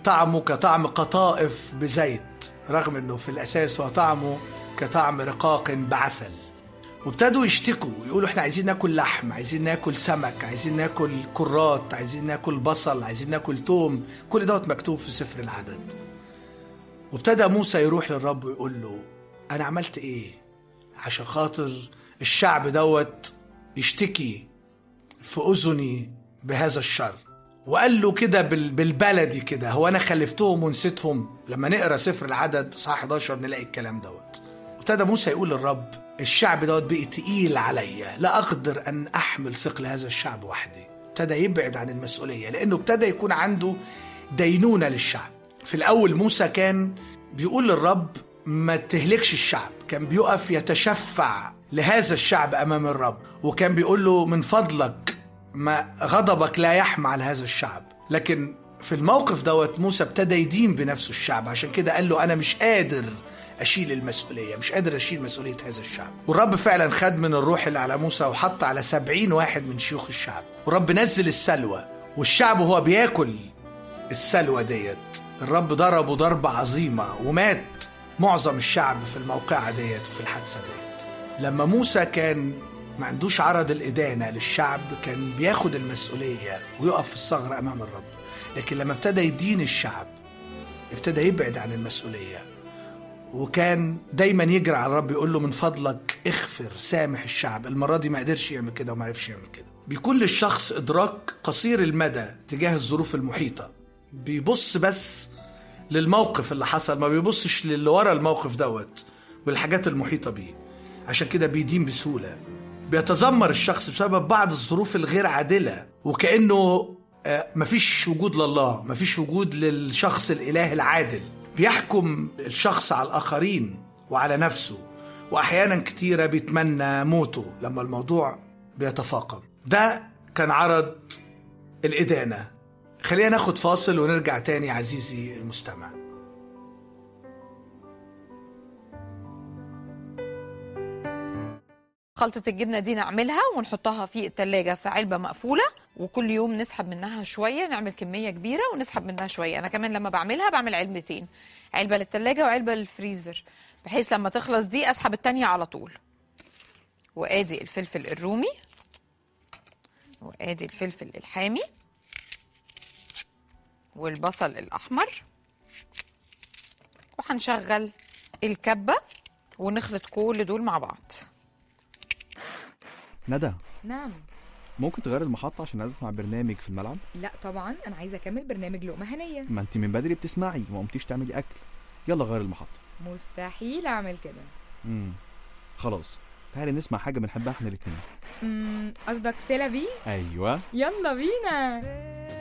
طعمه كطعم قطائف بزيت رغم انه في الاساس هو طعمه كطعم رقاق بعسل وابتدوا يشتكوا يقولوا احنا عايزين ناكل لحم عايزين ناكل سمك عايزين ناكل كرات عايزين ناكل بصل عايزين ناكل توم كل دوت مكتوب في سفر العدد وابتدى موسى يروح للرب ويقول له انا عملت ايه عشان خاطر الشعب دوت يشتكي في اذني بهذا الشر وقال له كده بال- بالبلدي كده هو انا خلفتهم ونسيتهم لما نقرا سفر العدد صح 11 نلاقي الكلام دوت ابتدى موسى يقول للرب الشعب دوت بقي تقيل عليا لا اقدر ان احمل ثقل هذا الشعب وحدي ابتدى يبعد عن المسؤوليه لانه ابتدى يكون عنده دينونه للشعب في الاول موسى كان بيقول للرب ما تهلكش الشعب كان بيقف يتشفع لهذا الشعب امام الرب وكان بيقول له من فضلك ما غضبك لا يحمى على هذا الشعب لكن في الموقف دوت موسى ابتدى يدين بنفسه الشعب عشان كده قال له انا مش قادر اشيل المسؤوليه مش قادر اشيل مسؤوليه هذا الشعب والرب فعلا خد من الروح اللي على موسى وحط على سبعين واحد من شيوخ الشعب والرب نزل السلوى والشعب وهو بياكل السلوى ديت الرب ضربه ضربة عظيمة ومات معظم الشعب في الموقعة ديت وفي الحادثة ديت لما موسى كان ما عندوش عرض الإدانة للشعب كان بياخد المسؤولية ويقف في الثغر أمام الرب لكن لما ابتدى يدين الشعب ابتدى يبعد عن المسؤولية وكان دايما يجري على الرب يقول له من فضلك اغفر سامح الشعب المرة دي ما قدرش يعمل كده وما عرفش يعمل كده بيكون للشخص إدراك قصير المدى تجاه الظروف المحيطة بيبص بس للموقف اللي حصل ما بيبصش للي ورا الموقف دوت والحاجات المحيطة بيه عشان كده بيدين بسهولة بيتذمر الشخص بسبب بعض الظروف الغير عادلة وكأنه آه، مفيش وجود لله مفيش وجود للشخص الإله العادل بيحكم الشخص على الآخرين وعلى نفسه وأحيانا كتيرة بيتمنى موته لما الموضوع بيتفاقم ده كان عرض الإدانة خلينا ناخد فاصل ونرجع تاني عزيزي المستمع خلطة الجبنة دي نعملها ونحطها في التلاجة في علبة مقفولة وكل يوم نسحب منها شوية نعمل كمية كبيرة ونسحب منها شوية أنا كمان لما بعملها بعمل علبتين علبة للتلاجة وعلبة للفريزر بحيث لما تخلص دي أسحب التانية على طول وآدي الفلفل الرومي وآدي الفلفل الحامي والبصل الأحمر وهنشغل الكبة ونخلط كل دول مع بعض ندى نعم ممكن تغير المحطة عشان عايز اسمع برنامج في الملعب لا طبعا انا عايزه اكمل برنامج لقمه هنيه ما انت من بدري بتسمعي وما قمتيش تعملي اكل يلا غير المحطة مستحيل اعمل كده امم خلاص تعالي نسمع حاجة بنحبها احنا الاتنين أمم، قصدك سيلا بي ايوه يلا بينا